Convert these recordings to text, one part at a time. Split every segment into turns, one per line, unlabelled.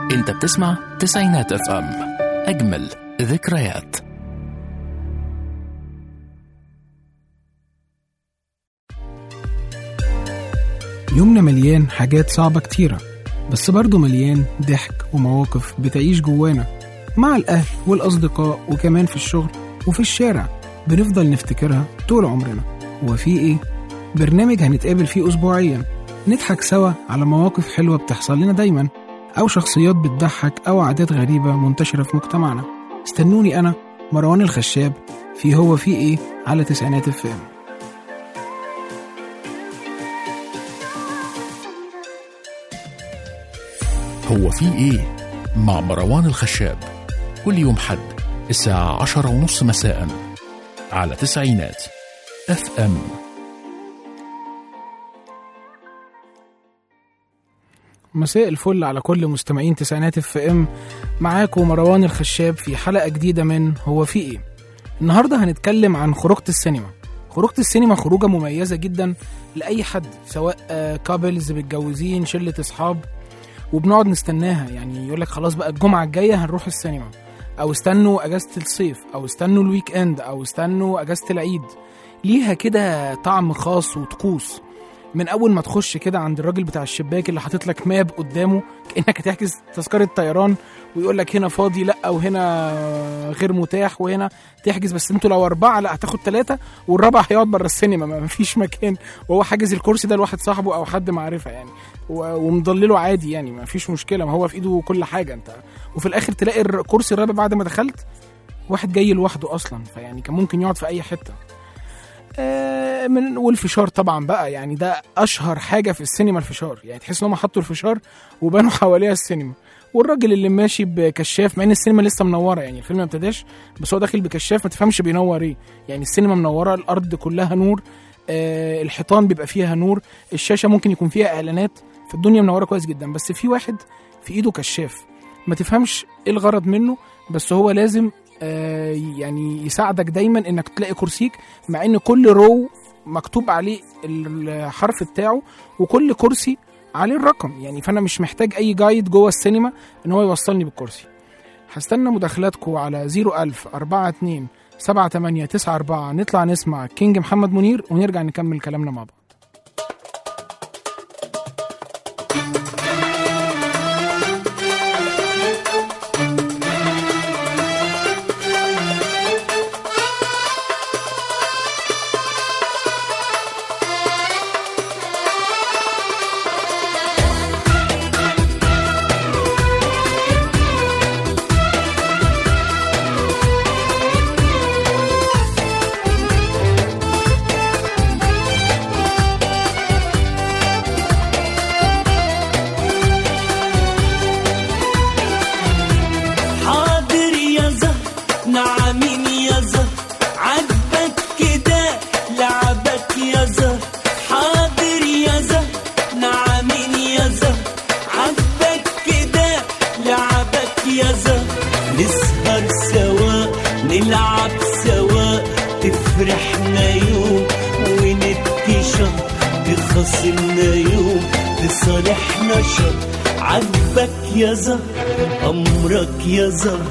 انت بتسمع تسعينات اف ام اجمل ذكريات
يومنا مليان حاجات صعبة كتيرة بس برضه مليان ضحك ومواقف بتعيش جوانا مع الأهل والأصدقاء وكمان في الشغل وفي الشارع بنفضل نفتكرها طول عمرنا وفي إيه؟ برنامج هنتقابل فيه أسبوعيا نضحك سوا على مواقف حلوة بتحصل لنا دايما أو شخصيات بتضحك أو عادات غريبة منتشرة في مجتمعنا استنوني أنا مروان الخشاب في هو في إيه على تسعينات الفام
هو في ايه مع مروان الخشاب كل يوم حد الساعة عشرة ونص مساء على تسعينات اف ام
مساء الفل على كل مستمعين تسعينات اف ام معاكم مروان الخشاب في حلقة جديدة من هو في ايه النهاردة هنتكلم عن خروجة السينما خروجة السينما خروجة مميزة جدا لأي حد سواء كابلز متجوزين شلة أصحاب وبنقعد نستناها يعني يقول لك خلاص بقى الجمعة الجاية هنروح السينما أو استنوا أجازة الصيف أو استنوا الويك إند أو استنوا أجازة العيد ليها كده طعم خاص وطقوس من اول ما تخش كده عند الراجل بتاع الشباك اللي حاطط لك ماب قدامه كانك هتحجز تذكره طيران ويقول لك هنا فاضي لا وهنا غير متاح وهنا تحجز بس انتوا لو اربعه لا هتاخد ثلاثه والرابع هيقعد بره السينما ما فيش مكان وهو حاجز الكرسي ده لواحد صاحبه او حد معرفه يعني و- ومضلله عادي يعني ما فيش مشكله ما هو في ايده كل حاجه انت وفي الاخر تلاقي الكرسي الرابع بعد ما دخلت واحد جاي لوحده اصلا فيعني كان ممكن يقعد في اي حته آه، من والفشار طبعا بقى يعني ده اشهر حاجه في السينما الفشار يعني تحس ان هم حطوا الفشار وبنوا حواليها السينما والراجل اللي ماشي بكشاف مع ان السينما لسه منوره يعني الفيلم ما ابتداش بس هو داخل بكشاف ما تفهمش بينور ايه يعني السينما منوره الارض كلها نور آه الحيطان بيبقى فيها نور الشاشه ممكن يكون فيها اعلانات فالدنيا منوره كويس جدا بس في واحد في ايده كشاف ما تفهمش ايه الغرض منه بس هو لازم آه يعني يساعدك دايما انك تلاقي كرسيك مع ان كل رو مكتوب عليه الحرف بتاعه وكل كرسي عليه الرقم يعني فانا مش محتاج اي جايد جوه السينما ان هو يوصلني بالكرسي هستنى مداخلاتكم على 01000 42 7894 نطلع نسمع كينج محمد منير ونرجع نكمل كلامنا مع بعض
حاضر يا زهر نعمين يا زهر عجبك كده لعبك يا زهر حاضر يا زهر نعمين يا زهر عجبك كده لعبك يا زهر نسهر سوا نلعب سوا تفرحنا يوم ونبكي شهر تخاصمنا يوم تصالحنا شهر عجبك يا زهر أمرك يا زهر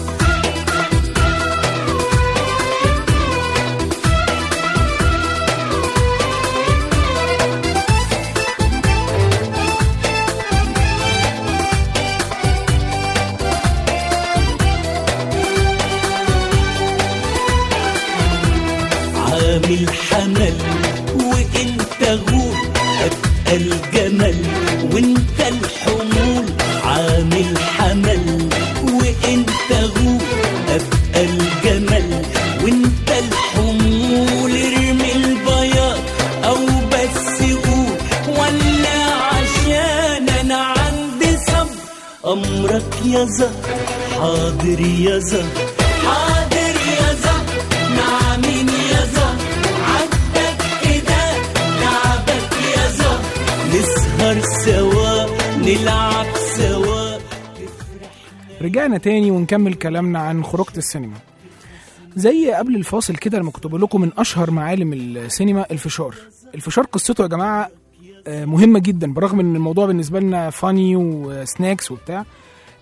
عامل حمل وانت غول ابقى الجمل وانت الحمول عامل حمل وانت غول ابقى الجمل وانت الحمول ارمي البياض او بس قول ولا عشان انا عندي صبر امرك يا زهر حاضر يا زهر حاضر يا زهر نعمين يا زهر عدك كده لعبك يا زهر نسهر سوا نلعب سوا
رجعنا تاني ونكمل كلامنا عن خروجة السينما زي قبل الفاصل كده لما كنت بقول لكم من اشهر معالم السينما الفشار الفشار قصته يا جماعه آه، مهمه جدا برغم ان الموضوع بالنسبه لنا فاني وسناكس وبتاع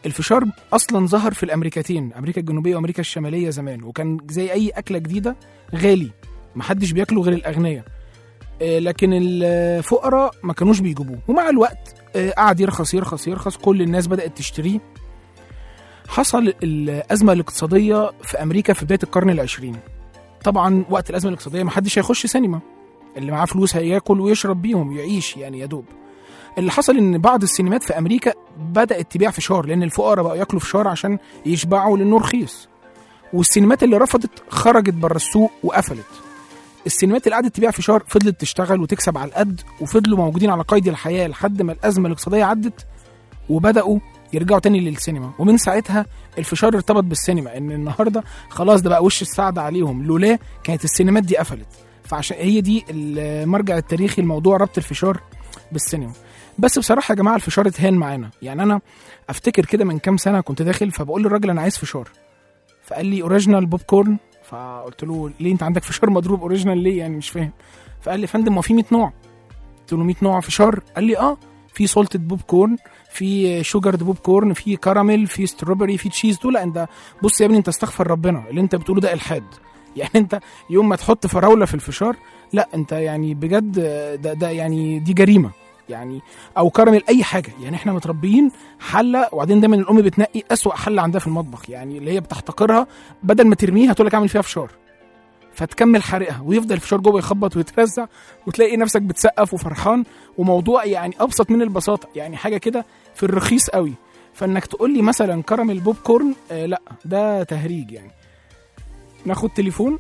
الفشار اصلا ظهر في الامريكتين امريكا الجنوبيه وامريكا الشماليه زمان وكان زي اي اكله جديده غالي محدش بياكله غير الاغنياء آه، لكن الفقراء ما كانوش بيجيبوه ومع الوقت آه، قعد يرخص يرخص يرخص كل الناس بدات تشتريه حصل الازمه الاقتصاديه في امريكا في بدايه القرن العشرين طبعا وقت الازمه الاقتصاديه ما حدش هيخش سينما اللي معاه فلوس هياكل ويشرب بيهم يعيش يعني يا دوب اللي حصل ان بعض السينمات في امريكا بدات تبيع فشار لان الفقراء بقوا ياكلوا فشار عشان يشبعوا لانه رخيص والسينمات اللي رفضت خرجت بره السوق وقفلت السينمات اللي قعدت تبيع فشار فضلت تشتغل وتكسب على القد وفضلوا موجودين على قيد الحياه لحد ما الازمه الاقتصاديه عدت وبداوا يرجعوا تاني للسينما ومن ساعتها الفشار ارتبط بالسينما ان النهارده خلاص ده بقى وش السعد عليهم لولا كانت السينمات دي قفلت فعشان هي دي المرجع التاريخي لموضوع ربط الفشار بالسينما بس بصراحه يا جماعه الفشار اتهان معانا يعني انا افتكر كده من كام سنه كنت داخل فبقول للراجل انا عايز فشار فقال لي اوريجينال بوب كورن فقلت له ليه انت عندك فشار مضروب اوريجينال ليه يعني مش فاهم فقال لي يا فندم ما في 100 نوع قلت له 100 نوع فشار قال لي اه في سولتد بوب كورن في شوجرد بوب كورن في كراميل في ستروبري في تشيز دول لا انت بص يا ابني انت استغفر ربنا اللي انت بتقوله ده الحاد يعني انت يوم ما تحط فراوله في الفشار لا انت يعني بجد ده, ده يعني دي جريمه يعني او كراميل اي حاجه يعني احنا متربيين حله وبعدين دايما الام بتنقي اسوأ حله عندها في المطبخ يعني اللي هي بتحتقرها بدل ما ترميها تقول لك اعمل فيها فشار فتكمل حرقها ويفضل الفشار جوه يخبط ويترزع وتلاقي نفسك بتسقف وفرحان وموضوع يعني ابسط من البساطه يعني حاجه كده في الرخيص قوي فانك تقول لي مثلا كراميل بوب كورن آه لا ده تهريج يعني ناخد تليفون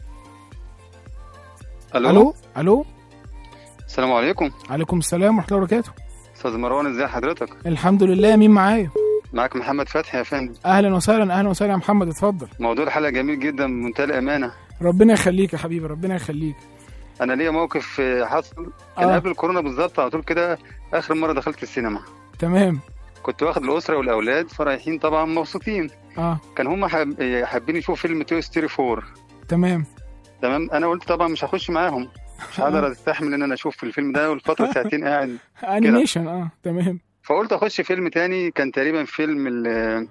الو
الو الو
السلام عليكم
عليكم السلام ورحمه الله وبركاته
استاذ مروان ازي حضرتك
الحمد لله مين معايا
معاك محمد فتحي يا فندم
اهلا وسهلا اهلا وسهلا يا محمد اتفضل
موضوع الحلقه جميل جدا بمنتهى الامانه
ربنا يخليك يا حبيبي ربنا يخليك
انا ليا موقف آه، حصل كان
آه.
قبل الكورونا بالظبط على طول كده اخر مره دخلت السينما
تمام
كنت واخد الاسره والاولاد فرايحين طبعا مبسوطين
اه
كان هم حاب... آه، حابين يشوفوا فيلم توي ستوري 4
تمام
تمام انا قلت طبعا مش هخش معاهم مش هقدر استحمل ان انا اشوف الفيلم ده والفتره ساعتين قاعد
انيميشن اه تمام
فقلت اخش فيلم تاني كان تقريبا فيلم ال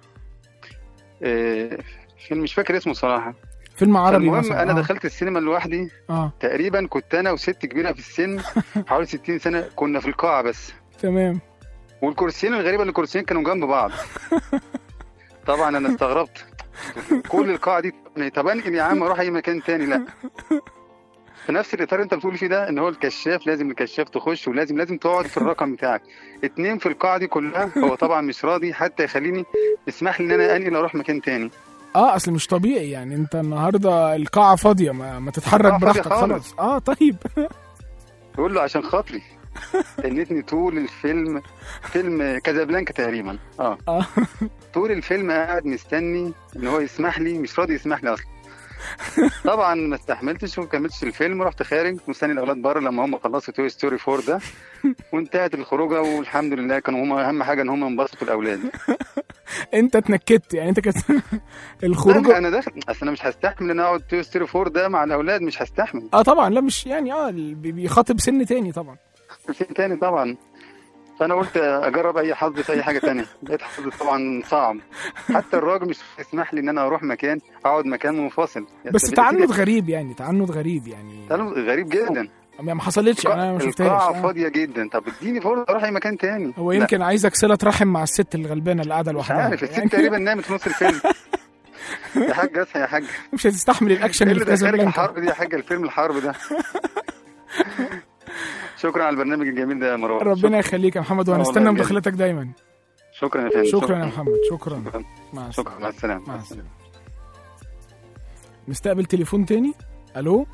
آه، فيلم مش فاكر اسمه صراحه
فيلم عربي
المهم
مثلا
انا
آه.
دخلت السينما لوحدي
اه
تقريبا كنت انا وست كبيره في السن حوالي 60 سنه كنا في القاعه بس
تمام
والكرسيين الغريبه ان الكرسيين كانوا جنب بعض طبعا انا استغربت كل القاعه دي طب انقل يا عم اروح اي مكان تاني لا في نفس الاطار اللي انت بتقول فيه ده ان هو الكشاف لازم الكشاف تخش ولازم لازم تقعد في الرقم بتاعك اتنين في القاعه دي كلها هو طبعا مش راضي حتى يخليني يسمح لي ان انا انقل اروح مكان تاني
اه اصل مش طبيعي يعني انت النهارده القاعه فاضيه ما, ما تتحرك
القاعة فاضية
براحتك
خالص.
خلاص اه طيب
يقول له عشان خاطري تنتني طول الفيلم فيلم كازابلانكا تقريبا اه
اه
طول الفيلم قاعد مستني ان هو يسمح لي مش راضي يسمح لي اصلا طبعا ما استحملتش وما كملتش الفيلم رحت خارج مستني الاولاد بره لما هم خلصوا توي ستوري 4 ده وانتهت الخروجه والحمد لله كانوا هم اهم حاجه ان هم انبسطوا الاولاد
انت اتنكدت يعني انت كانت
لا،
الخروج
انا داخل اصل انا مش هستحمل ان اقعد توي ستوري 4 ده مع الاولاد مش هستحمل
اه طبعا لا مش يعني اه بي- بيخاطب سن تاني طبعا
في تاني طبعا فانا قلت اجرب اي حظ في اي حاجه تانية لقيت حظ طبعا صعب حتى الراجل مش يسمح لي ان انا اروح مكان اقعد مكان منفصل
بس تعنت غريب يعني تعنت غريب يعني
تعلم غريب جدا
ما ما حصلتش يعني انا ما شفتهاش
القاعه
آه.
فاضيه جدا طب اديني فرصه اروح اي مكان تاني
هو
لا،
يمكن عايزك صله رحم مع الست الغلبانه اللي قاعده
مش
لوحدها
عارف الست
يعني
تقريبا نامت في نص الفيلم يا حاج اصحى يا حاج
مش هتستحمل الاكشن
ايه
اللي
اللي
في
دخلك
كازابلانكا
الحرب دي يا حاج الفيلم الحرب ده شكرا على البرنامج الجميل ده يا مروان
ربنا يخليك يا محمد
والله
وهنستنى
بجد.
مداخلتك دايما
شكرا يا فندم
شكرا يا محمد شكرا
شكرا
مع
شكرا مع السلامه
مع السلامه نستقبل تليفون تاني الو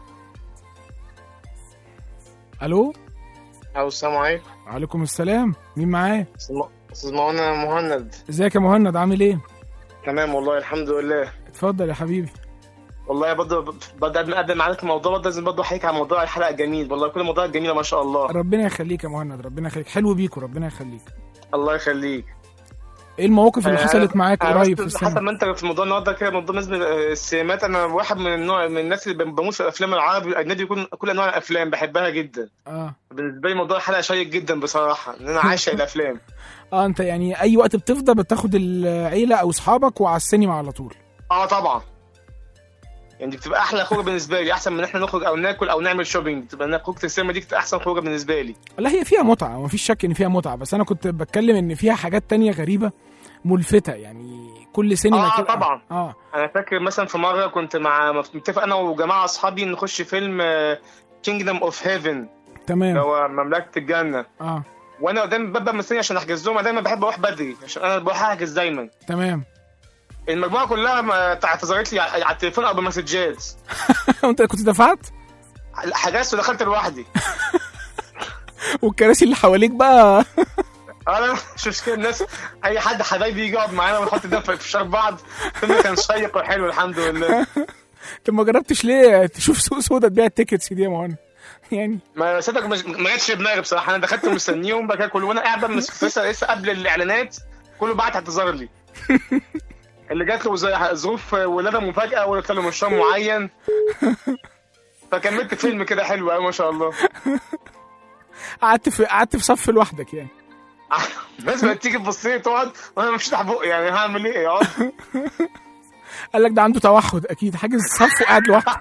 الو
أو السلام عليكم
وعليكم السلام مين معايا
أستاذ م- أستاذ معانا مهند
ازيك يا مهند عامل ايه
تمام والله الحمد لله
اتفضل يا حبيبي
والله برضه بدأ نقدم عليك الموضوع برضه لازم برضه احكي عن موضوع الحلقة جميل والله كل موضوع جميلة ما شاء الله
ربنا يخليك يا مهند ربنا يخليك حلو بيكو ربنا يخليك
الله يخليك
ايه المواقف اللي
آه،
حصلت معاك
أنا
قريب
بس
في
حسب
السينما
ما انت في موضوع النهارده كده موضوع بالنسبه للسينمات انا واحد من النوع من الناس اللي بموت في الافلام العربي والاجنبي يكون كل انواع الافلام بحبها جدا
اه
بالنسبه لي موضوع الحلقه شيق جدا بصراحه ان انا عاشق الافلام
اه انت يعني اي وقت بتفضى بتاخد العيله او اصحابك وعلى السينما على طول
اه طبعا يعني دي بتبقى احلى خروجه بالنسبه لي احسن من ان احنا نخرج او ناكل او نعمل شوبينج بتبقى إن خروجه السينما دي احسن خروجه بالنسبه لي
لا هي فيها متعه مفيش شك ان فيها متعه بس انا كنت بتكلم ان فيها حاجات تانية غريبه ملفته يعني كل سينما
آه،
كده
طبعا.
اه
انا فاكر مثلا في مره كنت مع متفق انا وجماعه اصحابي نخش فيلم كينجدم اوف هيفن اللي
تمام
هو مملكه الجنه
اه
وانا دايما ببقى مستني عشان احجز لهم انا دايما بحب اروح بدري عشان انا بروح احجز دايما
تمام
المجموعه كلها ما اعتذرت لي على التليفون او بمسجات
وانت كنت دفعت
حجزت ودخلت لوحدي
والكراسي اللي حواليك بقى
انا مش مشكله الناس اي حد حبايبي يجي يقعد معانا ونحط ده في فشار بعض الفيلم كان شيق وحلو الحمد لله
طب ما جربتش ليه تشوف سوق سودا تبيع التيكتس دي يا مهند يعني
ما صدق مش- ما جاتش في دماغي بصراحه انا دخلت مستنيهم بقى كده كله وانا قاعد بقى مس- لسه لسه قبل الاعلانات كله بعت اعتذار لي اللي جات له زي ظروف ولاده مفاجاه ولا له مشروع معين فكملت فيلم كده حلو قوي ما شاء الله
قعدت في قعدت في صف لوحدك يعني
الناس بقت تيجي تبص لي تقعد وانا مش فاتح بقي يعني هعمل ايه اقعد
قال لك ده عنده توحد اكيد حاجز صف وقاعد لوحده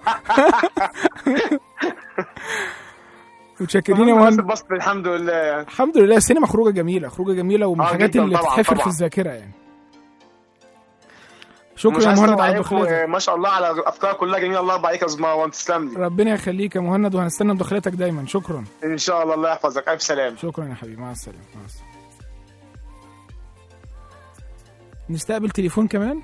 متشكرين يا
الناس
مهند
اتبسطت الحمد لله يعني
الحمد لله السينما خروجه جميله خروجه جميله ومن
آه،
الحاجات
جداً
اللي
طبعاً،
تتحفر في
طبعاً.
الذاكره يعني
مش
شكرا يا
عايز
مهند
أطلع
على
عليكم،
مداخلتك
ما شاء الله على افكار كلها جميله الله يرضى عليك يا زمار تسلم لي
ربنا يخليك يا مهند وهنستنى مداخلتك دايما شكرا
ان شاء الله الله يحفظك الف سلام
شكرا يا حبيبي مع السلامه مع السلامه نستقبل تليفون كمان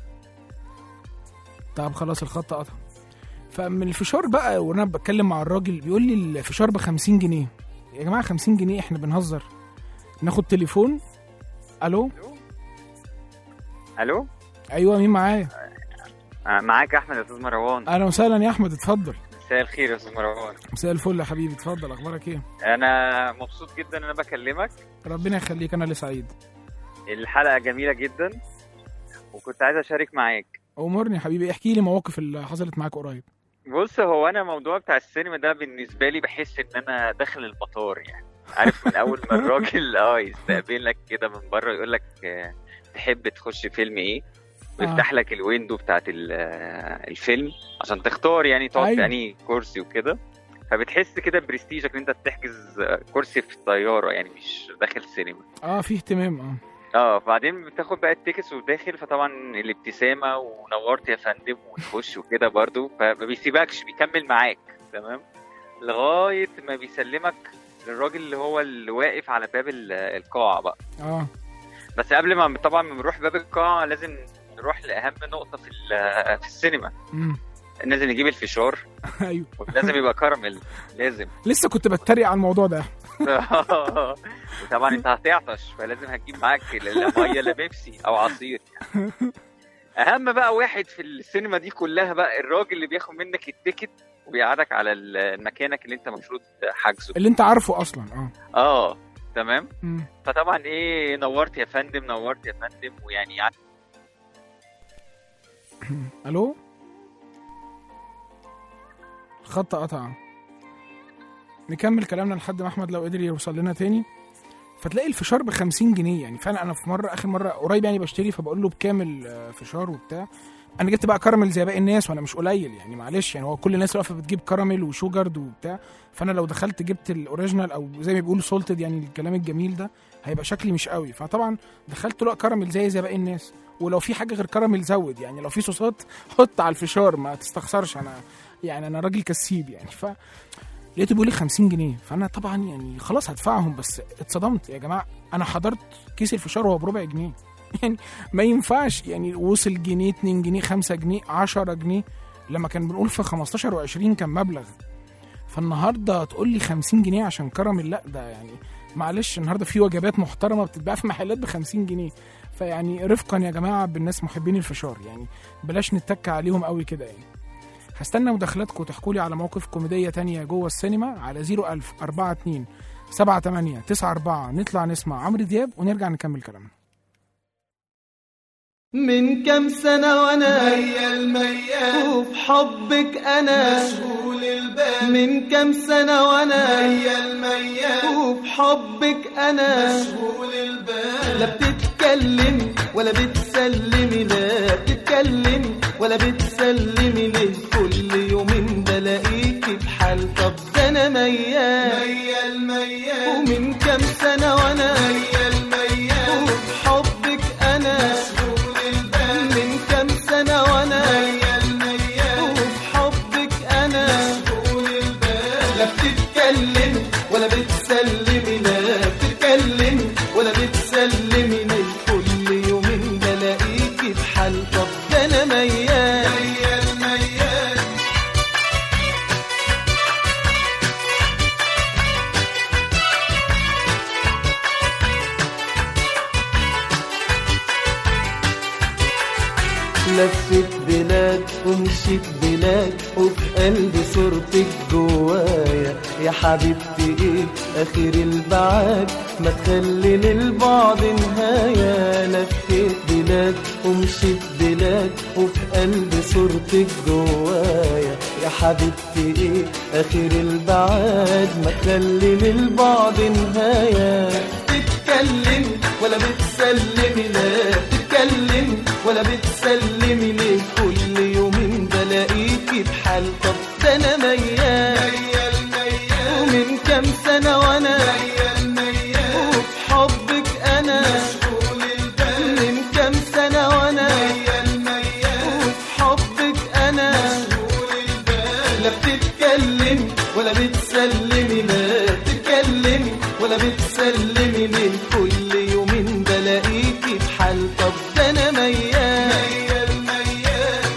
طب خلاص الخط قطع فمن الفشار بقى وانا بتكلم مع الراجل بيقول لي الفشار ب 50 جنيه يا جماعه 50 جنيه احنا بنهزر ناخد تليفون الو
الو
ايوه مين معايا
آه، معاك احمد يا استاذ مروان
اهلا وسهلا يا احمد اتفضل
مساء الخير يا استاذ مروان
مساء الفل يا حبيبي اتفضل اخبارك ايه
انا مبسوط جدا ان انا بكلمك
ربنا يخليك انا اللي سعيد
الحلقه جميله جدا وكنت عايز اشارك معاك
امرني يا حبيبي احكي لي مواقف اللي حصلت معاك قريب
بص هو انا موضوع بتاع السينما ده بالنسبه لي بحس ان انا داخل المطار يعني عارف من اول ما الراجل اه يستقبلك كده من بره يقول لك آه، تحب تخش فيلم ايه ويفتح لك الويندو بتاعت ال- آه، الفيلم عشان تختار يعني تقعد
أيوة.
في انهي كرسي وكده فبتحس كده برستيجك ان انت بتحجز آه، كرسي في الطياره يعني مش داخل سينما
اه في اهتمام اه
اه بعدين بتاخد بقى التيكتس وداخل فطبعا الابتسامه ونورت يا فندم وتخش وكده برضو فما بيسيبكش بيكمل معاك تمام لغايه ما بيسلمك للراجل اللي هو اللي واقف على باب ال- القاعه بقى
اه
بس قبل ما طبعا ما بنروح باب القاعه لازم نروح لاهم نقطه في ال- في السينما
امم
لازم نجيب الفشار
ايوه
ولازم يبقى كراميل لازم
لسه كنت بتريق على الموضوع ده
وطبعا انت هتعطش فلازم هتجيب معاك لا ميه لا بيبسي او عصير اهم بقى واحد في السينما دي كلها بقى الراجل اللي بياخد منك التيكت وبيقعدك على ال- مكانك اللي انت المفروض حاجزه
اللي انت عارفه اصلا اه
اه تمام
مم.
فطبعا ايه نورت يا فندم نورت يا فندم ويعني
الو الخط قطع نكمل كلامنا لحد ما احمد لو قدر يوصل لنا تاني فتلاقي الفشار ب 50 جنيه يعني فعلا انا في مره اخر مره قريب يعني بشتري فبقول له بكامل آه، فشار وبتاع انا جبت بقى كراميل زي باقي الناس وانا مش قليل يعني معلش يعني هو كل الناس واقفه بتجيب كراميل وشوجرد وبتاع فانا لو دخلت جبت الاوريجينال او زي ما بيقولوا سولتد يعني الكلام الجميل ده هيبقى شكلي مش قوي فطبعا دخلت له كراميل زي زي باقي الناس ولو في حاجه غير كراميل زود يعني لو في صوصات حط على الفشار ما تستخسرش انا يعني انا راجل كسيب يعني ف لقيته بيقول لي 50 جنيه فانا طبعا يعني خلاص هدفعهم بس اتصدمت يا جماعه انا حضرت كيس الفشار وهو بربع جنيه يعني ما ينفعش يعني وصل جنيه 2 جنيه 5 جنيه 10 جنيه لما كان بنقول في 15 و20 كان مبلغ فالنهارده تقول لي 50 جنيه عشان كراميل لا ده يعني معلش النهارده في وجبات محترمه بتتباع في محلات ب 50 جنيه فيعني رفقا يا جماعه بالناس محبين الفشار يعني بلاش نتك عليهم قوي كده يعني هستنى مداخلاتكم تحكوا لي على موقف كوميديه تانية جوه السينما على 01000 42 78 94 نطلع نسمع عمرو دياب ونرجع نكمل كلامنا
من كام سنة وانا ميال ميال وفي حبك انا مشغول البال من كام سنة وانا ميال ميال وفي حبك انا مشغول البال لا بتتكلمي ولا بتسلمي لا بتتكلمي ولا بتسلمي ليه كل يومين بلاقيكي بحال طب ده انا ميال ميال ميال ومن كام سنة وانا ميال ميال وفي حبك انا مشغول البال من كام سنة وانا ميال ميال وفي حبك انا مشغول البال لا بتتكلمي ولا بتسلمي لا بتتكلمي ولا بتسلمي ليه كل يومين بلاقيكي بحال طب ده انا ميال ميال ميال لفت بلاد ومشيت بلاد وفي قلبي صورتك جوايا يا حبيبتي ايه اخر البعاد ما تخلي للبعد نهاية لفت بلاد ومشيت بلاد وفي قلبي صورتك جوايا يا حبيبتي ايه اخر البعاد ما تخلي للبعد نهاية تتكلم ولا بتسلمي لا تتكلم ولا بتسلمي ليه كل يومين بلاقيكي بحال طب ده انا ميال ميال ميال ومن كام سنة وانا ميال ميال وفي حبك انا مشغول البال من كام سنة وانا ميال ميال وفي حبك انا مشغول البال لا بتتكلمي ولا بتسلمي لا بتتكلمي ولا بتسلمي ليه كل يومين بلاقيكي بحال طب ده انا ميال ميال ميال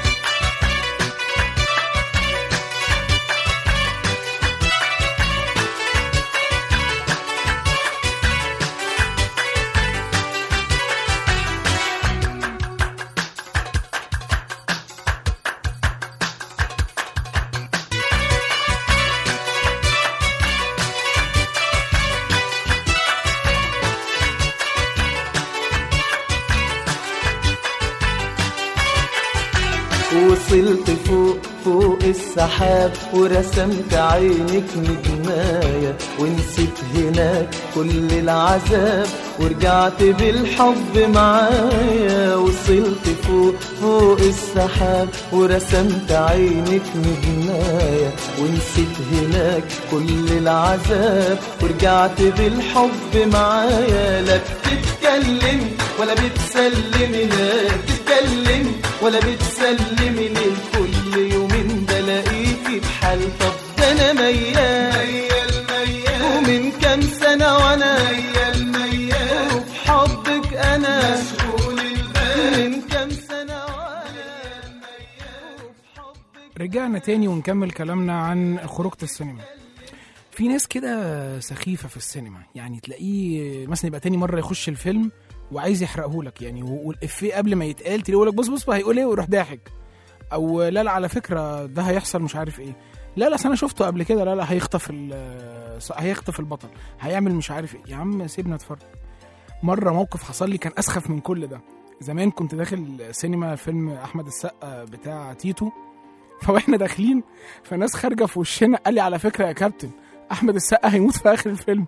وصلت فوق فوق السحاب ورسمت عينك نجماية ونسيت هناك كل العذاب ورجعت بالحب معايا وصلت فوق فوق السحاب ورسمت عينك نجماية ونسيت هناك كل العذاب ورجعت بالحب معايا لا بتتكلمي ولا بتسلمي لا بتتكلمي ولا بتسلمي ليه كل يومين بلاقيكي بحال طب ده انا ميال ميال ميال ومن كام سنة وانا ميال ميال وفي حبك انا مشغول البال من كام سنة وانا ميال وفي حبك
رجعنا تاني ونكمل كلامنا عن خروجة السينما في ناس كده سخيفة في السينما يعني تلاقيه مثلا يبقى تاني مرة يخش الفيلم وعايز يحرقه لك يعني و- والإفيه قبل ما يتقال تلاقيه يقول لك بص بص هيقول ايه ويروح ضاحك او لا لا على فكرة ده هيحصل مش عارف ايه لا لا أصل انا شفته قبل كده لا لا هيخطف ال- هيخطف البطل هيعمل مش عارف ايه يا عم سيبنا اتفرج مرة موقف حصل لي كان اسخف من كل ده زمان كنت داخل سينما فيلم احمد السقا بتاع تيتو فاحنا داخلين فناس خارجه في وشنا قال لي على فكره يا كابتن احمد السقا هيموت في اخر الفيلم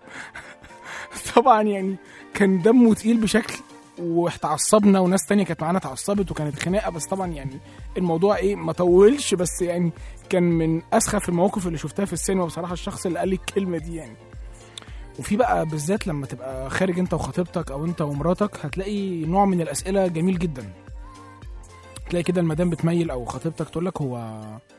طبعا يعني كان دمه تقيل بشكل واتعصبنا وناس تانية كانت معانا اتعصبت وكانت خناقه بس طبعا يعني الموضوع ايه ما طولش بس يعني كان من اسخف المواقف اللي شفتها في السينما بصراحه الشخص اللي قال لي الكلمه دي يعني وفي بقى بالذات لما تبقى خارج انت وخطيبتك او انت ومراتك هتلاقي نوع من الاسئله جميل جدا تلاقي كده المدام بتميل او خطيبتك تقول لك هو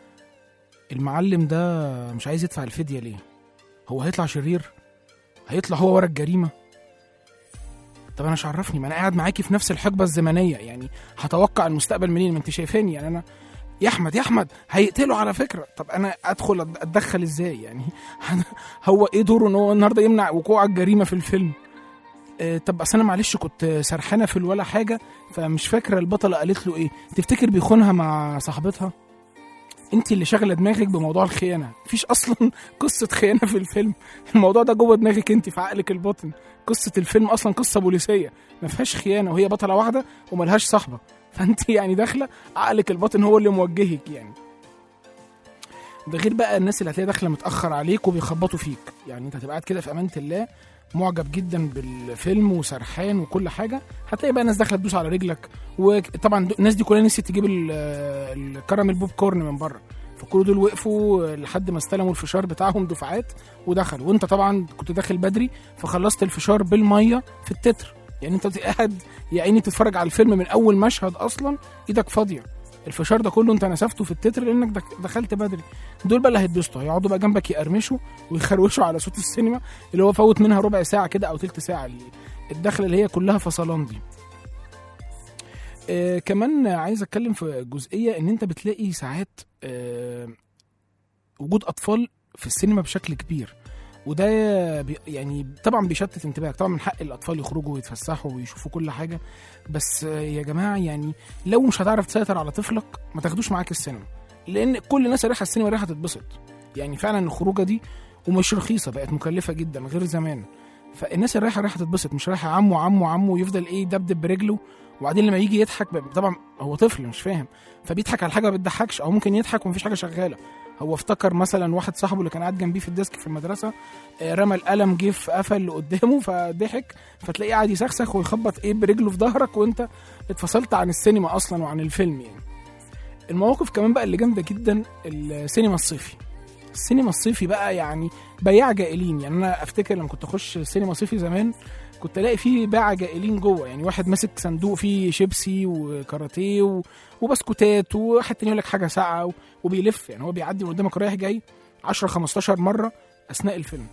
المعلم ده مش عايز يدفع الفديه ليه هو هيطلع شرير هيطلع هو ورا الجريمه طب انا مش عرفني ما انا قاعد معاكي في نفس الحقبه الزمنيه يعني هتوقع المستقبل منين ما انت شايفاني يعني انا يا احمد يا احمد هيقتله على فكره طب انا ادخل أد- اتدخل ازاي يعني هو ايه دوره ان هو النهارده يمنع وقوع الجريمه في الفيلم آه، طب اصل انا معلش كنت سرحانه في ولا حاجه فمش فاكره البطله قالت له ايه تفتكر بيخونها مع صاحبتها انت اللي شاغله دماغك بموضوع الخيانه مفيش اصلا قصه خيانه في الفيلم الموضوع ده جوه دماغك انت في عقلك الباطن قصه الفيلم اصلا قصه بوليسيه ما فيهاش خيانه وهي بطله واحده وملهاش صاحبه فانت يعني داخله عقلك الباطن هو اللي موجهك يعني ده غير بقى الناس اللي هتلاقيها داخله متاخر عليك وبيخبطوا فيك يعني انت هتبقى قاعد كده في امانه الله معجب جدا بالفيلم وسرحان وكل حاجه هتلاقي بقى ناس داخله تدوس على رجلك وطبعا الناس دي كلها نسيت تجيب ال- الكرم البوب كورن من بره فكل دول وقفوا لحد ما استلموا الفشار بتاعهم دفعات ودخلوا وانت طبعا كنت داخل بدري فخلصت الفشار بالميه في التتر يعني انت قاعد يا عيني تتفرج على الفيلم من اول مشهد اصلا ايدك فاضيه الفشار ده كله انت نسفته في التتر لانك دك- دخلت بدري دول بقى اللي هيتبسطوا هيقعدوا بقى جنبك يقرمشوا ويخروشوا على صوت السينما اللي هو فوت منها ربع ساعه كده او تلت ساعه اللي- الدخله اللي هي كلها فصلان دي آه كمان عايز اتكلم في جزئيه ان انت بتلاقي ساعات آه وجود اطفال في السينما بشكل كبير وده بي يعني طبعا بيشتت انتباهك طبعا من حق الاطفال يخرجوا ويتفسحوا ويشوفوا كل حاجه بس آه، يا جماعه يعني لو مش هتعرف تسيطر على طفلك ما تاخدوش معاك السينما لان كل الناس اللي رايحه السينما رايحه تتبسط يعني فعلا الخروجه دي ومش رخيصه بقت مكلفه جدا غير زمان فالناس اللي رايحه رايحه تتبسط مش رايحه عمو عمو عمو يفضل ايه يدبدب برجله وبعدين لما يجي يضحك ب- طبعا هو طفل مش فاهم فبيضحك على حاجه ما بتضحكش او ممكن يضحك ومفيش حاجه شغاله هو افتكر مثلا واحد صاحبه اللي كان قاعد جنبيه في الديسك في المدرسه آه، رمى القلم جه في قفل اللي قدامه فضحك فتلاقيه قاعد يسخسخ ويخبط ايه برجله في ظهرك وانت اتفصلت عن السينما اصلا وعن الفيلم يعني المواقف كمان بقى اللي جامده جدا السينما الصيفي السينما الصيفي بقى يعني بياع جائلين يعني انا افتكر لما كنت اخش سينما صيفي زمان كنت الاقي فيه باعة جائلين جوه يعني واحد ماسك صندوق فيه شيبسي وكاراتيه و- وبسكوتات وواحد تاني يقول لك حاجه ساقعه و- وبيلف يعني هو بيعدي من قدامك رايح جاي 10 15 مره اثناء الفيلم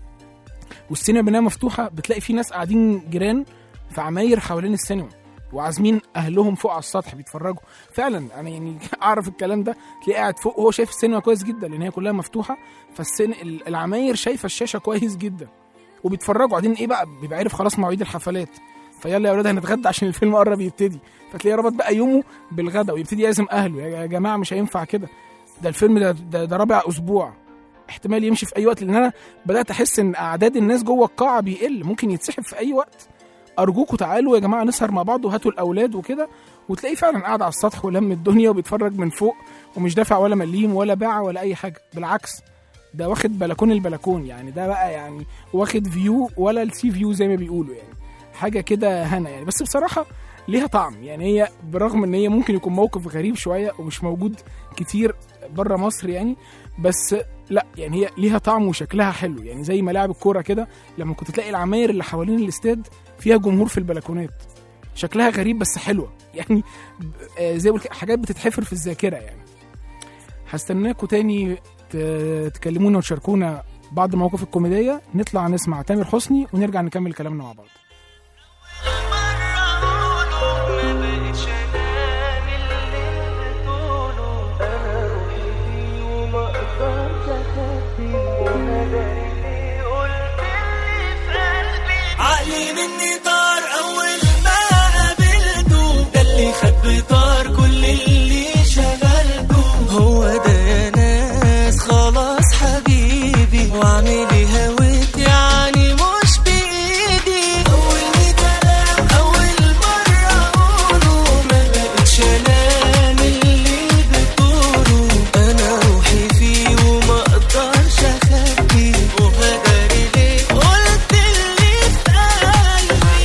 والسينما بناها مفتوحه بتلاقي في ناس قاعدين جيران في عماير حوالين السينما وعازمين اهلهم فوق على السطح بيتفرجوا فعلا انا يعني اعرف الكلام ده تلاقيه قاعد فوق وهو شايف السينما كويس جدا لان هي كلها مفتوحه فالسن العماير شايفه الشاشه كويس جدا وبيتفرجوا بعدين ايه بقى بيبقى عارف خلاص مواعيد الحفلات فيلا يا اولاد هنتغدى عشان الفيلم قرب يبتدي فتلاقيه ربط بقى يومه بالغدا ويبتدي يعزم اهله يا جماعه مش هينفع كده ده الفيلم ده, ده, ده رابع اسبوع احتمال يمشي في اي وقت لان انا بدات احس ان اعداد الناس جوه القاعه بيقل ممكن يتسحب في اي وقت ارجوكوا تعالوا يا جماعه نسهر مع بعض وهاتوا الاولاد وكده وتلاقيه فعلا قاعد على السطح ولم الدنيا وبيتفرج من فوق ومش دافع ولا مليم ولا باعه ولا اي حاجه بالعكس ده واخد بلكون البلكون يعني ده بقى يعني واخد فيو ولا السي فيو زي ما بيقولوا يعني حاجه كده هنا يعني بس بصراحه ليها طعم يعني هي برغم ان هي ممكن يكون موقف غريب شويه ومش موجود كتير بره مصر يعني بس لا يعني هي ليها طعم وشكلها حلو يعني زي ملاعب الكوره كده لما كنت تلاقي العماير اللي حوالين الاستاد فيها جمهور في البلكونات شكلها غريب بس حلوه يعني آه، زي ما قلت حاجات بتتحفر في الذاكره يعني هستناكم تاني ت- تكلمونا وتشاركونا بعض المواقف الكوميديه نطلع نسمع تامر حسني ونرجع نكمل كلامنا مع بعض
عقلي مني طار اول ما قابلته ده اللي خد بطار كل اللي شغلته هو ده يا ناس خلاص حبيبي واعملي هويت يعني مش بايدي اول كلام اول مره اقوله ما بقتش انام اللي بتقوله انا روحي فيه وما اقدرش اخبيه وهداري ليه قلت اللي في قلبي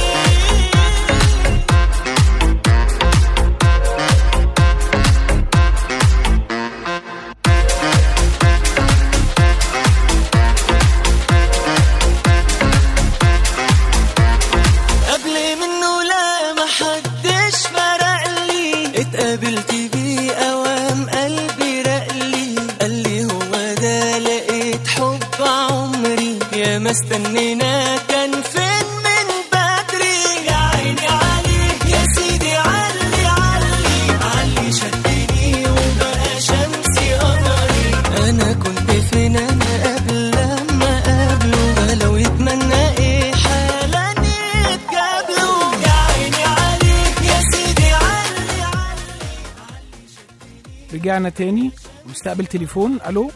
قبل منه لا محدش فرق لي اتقابلت بيه اوام قلبي رقلي قال لي هو ده لقيت حب عمري يا ما استنينا كان فين من بدري يا عيني عليه يا سيدي علي علي علي شدني وبقى شمسي قمري انا كنت فين انا قبل لما قابله لو يتمنى ايه حالا يتقابلوا يا عيني عليك يا سيدي علي علي
رجعنا تاني نستقبل تليفون الو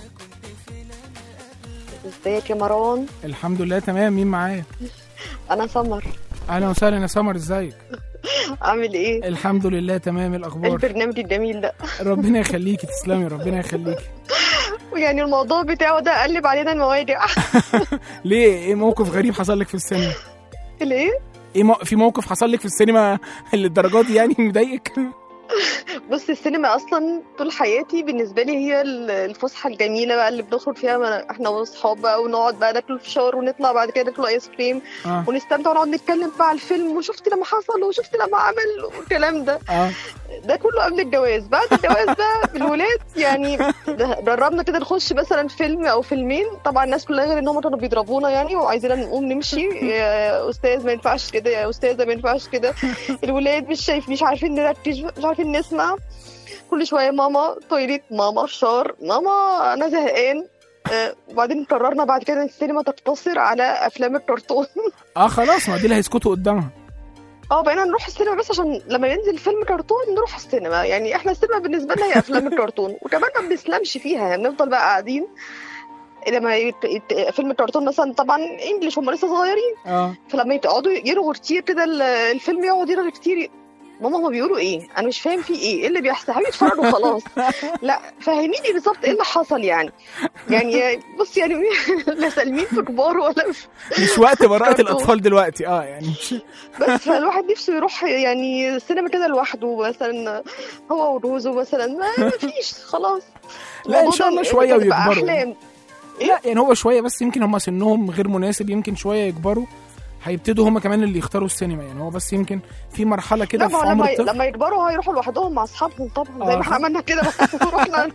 ازيك يا مروان
الحمد لله تمام مين معايا
انا سمر
اهلا وسهلا يا سمر ازيك
عامل ايه
الحمد لله تمام الاخبار
البرنامج الجميل ده
ربنا يخليكي تسلمي ربنا يخليكي
ويعني الموضوع بتاعه ده قلب علينا المواجع
ليه ايه موقف غريب حصل لك في السينما
ليه
ايه مو... في موقف حصل لك في السينما للدرجات دي يعني مضايقك
بص السينما اصلا طول حياتي بالنسبه لي هي ال- الفسحه الجميله بقى اللي بنخرج فيها ما- احنا واصحاب بقى ونقعد بقى ناكل فشار ونطلع بعد كده ناكل ايس كريم
اه
ونستمتع ونقعد نتكلم بقى على الفيلم وشفت لما حصل وشفت لما عمل والكلام ده
اه
ده كله قبل الجواز بعد الجواز بقى بالولاد يعني ده- جربنا كده نخش مثلا فيلم او فيلمين طبعا الناس كلها غير ان هم كانوا بيضربونا يعني وعايزيننا نقوم نمشي يا استاذ ما ينفعش كده يا استاذه ما ينفعش كده الولاد مش شايف مش عارفين نركز مش عارفين نسمع كل شويه ماما تويليت ماما فشار ماما انا زهقان آه، وبعدين قررنا بعد كده ان السينما تقتصر على افلام الكرتون
اه خلاص ما دي اللي هيسكتوا قدامها
اه بقينا نروح السينما بس عشان لما ينزل فيلم كرتون نروح السينما يعني احنا السينما بالنسبه لنا هي افلام الكرتون وكمان ما بنسلمش فيها يعني بنفضل بقى قاعدين لما يت... يت... فيلم الكرتون مثلا طبعا انجلش هم لسه صغيرين
اه
فلما يقعدوا يرغوا كتير كده ال- الفيلم يقعد يرغي كتير ماما هما بيقولوا ايه انا مش فاهم في ايه ايه اللي بيحصل حبيبي اتفرج وخلاص لا فهميني بالظبط ايه اللي حصل يعني يعني بص يعني لا سالمين في كبار ولا في
مش وقت براءة
كرتون.
الاطفال دلوقتي اه يعني مش
بس فالواحد نفسه يروح يعني السينما كده لوحده مثلا هو وروزو مثلا ما ما فيش خلاص
لا ان
الموضوع
شاء الله
ده
شويه
بتبقى
ويكبروا
احلام
لا يعني هو شويه بس يمكن هم سنهم غير مناسب يمكن شويه يكبروا هيبتدوا هم كمان اللي يختاروا السينما يعني هو بس يمكن في مرحله كده
لا
في
ما هو
عمر
لما
الطفل
لما يكبروا هيروحوا لوحدهم مع اصحابهم طبعا زي
آه.
ما احنا عملنا كده رحنا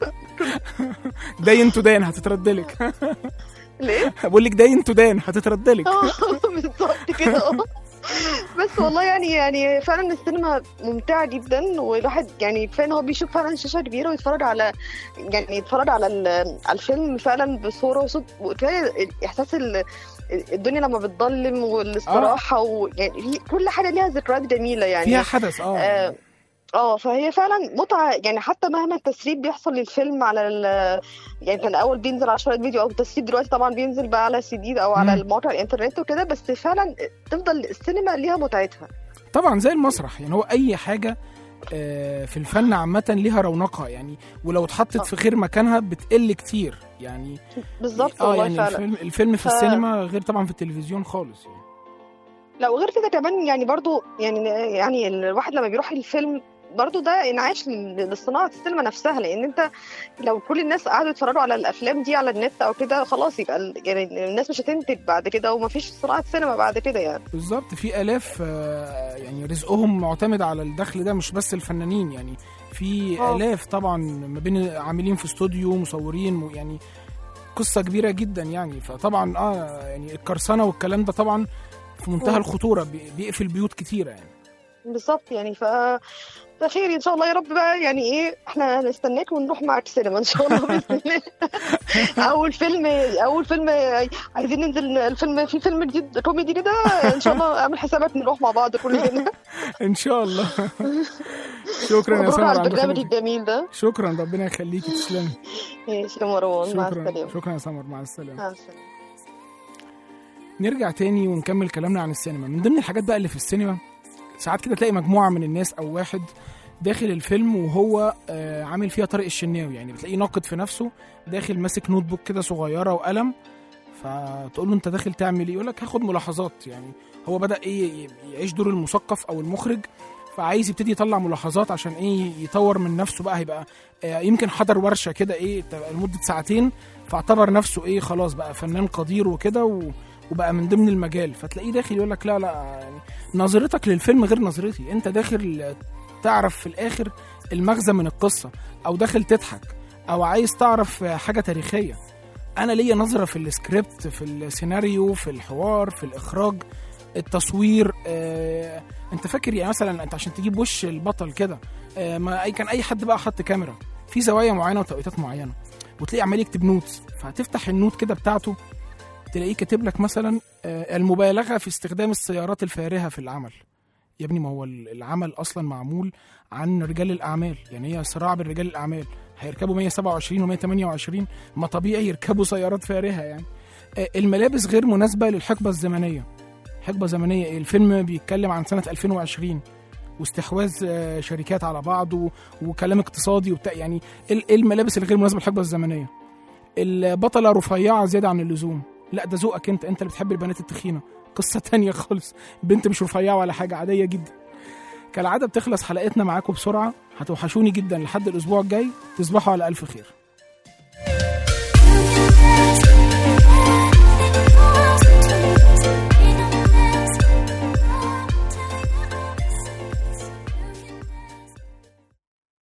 داين تو دان هتتردلك
ليه؟
بقول لك داين تو دان هتتردلك
اه بالظبط كده اه بس والله يعني يعني فعلا السينما ممتعه جدا والواحد يعني كفايه ان هو بيشوف فعلا شاشه كبيره ويتفرج على يعني يتفرج على ال- على الفيلم فعلا بصوره وصوت وكفايه احساس ال- الدنيا لما بتضلم والاستراحه ويعني في كل حاجه ليها ذكريات جميله يعني
فيها حدث اه
اه اه فهي فعلا متعه يعني حتى مهما التسريب بيحصل للفيلم على ال يعني كان الاول بينزل على شويه فيديو او التسريب دلوقتي طبعا بينزل بقى على سي دي او على
مم.
المواقع الانترنت وكده بس فعلا تفضل السينما ليها متعتها
طبعا زي المسرح يعني هو اي حاجه آه، في الفن عامة ليها رونقها يعني ولو اتحطت في غير مكانها بتقل كتير يعني
بالظبط
اه
والله
يعني
فعلا
الفيلم الفيلم في
ف-
السينما غير طبعا في التلفزيون خالص يعني.
لا وغير كده كمان يعني برضو يعني يعني الواحد لما بيروح الفيلم برضو ده انعاش ل- لصناعه السينما نفسها لان انت لو كل الناس قعدوا يتفرجوا على الافلام دي على النت او كده خلاص يبقى ال- يعني الناس مش هتنتج بعد كده ومفيش صناعه سينما بعد كده يعني
بالظبط في الاف آه، يعني رزقهم معتمد على الدخل ده مش بس الفنانين يعني في
آه.
الاف طبعا ما بين عاملين في استوديو مصورين م- يعني قصه كبيره جدا يعني فطبعا اه يعني القرصنه والكلام ده طبعا في منتهى
مم.
الخطوره بي- بيقفل بيوت كتيره يعني
بالظبط يعني ف فخير ان شاء الله يا رب بقى يعني ايه احنا هنستناك ونروح معاك سينما ان شاء الله باذن الله اول فيلم اول فيلم عايزين ننزل الفيلم في فيلم جديد كوميدي كده ان شاء الله اعمل حسابك نروح مع بعض كلنا
ان شاء الله شكرا يا
مبروك
سمر
على
على
البرنامج
دخلتك.
الجميل ده
شكرا ربنا يخليكي تسلمي
ماشي يا مروان مع
شكرا
السلامه
شكرا يا سمر مع السلامه
مع السلامه
نرجع تاني ونكمل كلامنا عن السينما من ضمن الحاجات بقى اللي في السينما ساعات كده تلاقي مجموعة من الناس أو واحد داخل الفيلم وهو آه، عامل فيها طارق الشناوي يعني بتلاقيه ناقد في نفسه داخل ماسك نوت بوك كده صغيرة وقلم فتقول له انت داخل تعمل ايه يقول لك هاخد ملاحظات يعني هو بدأ ايه يعيش دور المثقف او المخرج فعايز يبتدي يطلع ملاحظات عشان ايه يطور من نفسه بقى هيبقى آه، يمكن حضر ورشة كده ايه تبقى لمدة ساعتين فاعتبر نفسه ايه خلاص بقى فنان قدير وكده و... وبقى من ضمن المجال فتلاقيه داخل يقول لك لا لا يعني نظرتك للفيلم غير نظرتي انت داخل تعرف في الاخر المغزى من القصه او داخل تضحك او عايز تعرف حاجه تاريخيه انا ليا نظره في السكريبت في السيناريو في الحوار في الاخراج التصوير آه، انت فاكر يعني مثلا انت عشان تجيب وش البطل كده آه، ما اي كان اي حد بقى حط كاميرا في زوايا معينه وتوقيتات معينه وتلاقيه عمال يكتب نوتس فهتفتح النوت كده بتاعته تلاقيه كاتب لك مثلا آه، المبالغه في استخدام السيارات الفارهه في العمل يا ابني ما هو ال- العمل اصلا معمول عن رجال الاعمال يعني هي صراع بين رجال الاعمال هيركبوا 127 و128 ما طبيعي يركبوا سيارات فارهه يعني آه، الملابس غير مناسبه للحقبه الزمنيه حقبه زمنيه إيه؟ الفيلم بيتكلم عن سنه 2020 واستحواذ آه، شركات على بعض و... وكلام اقتصادي وبتاع يعني ال- إيه الملابس الغير مناسبه للحقبه الزمنيه البطله رفيعه زياده عن اللزوم لا ده ذوقك انت انت اللي بتحب البنات التخينه قصه تانية خالص بنت مش رفيعه ولا حاجه عاديه جدا كالعاده بتخلص حلقتنا معاكم بسرعه هتوحشوني جدا لحد الاسبوع الجاي تصبحوا على الف خير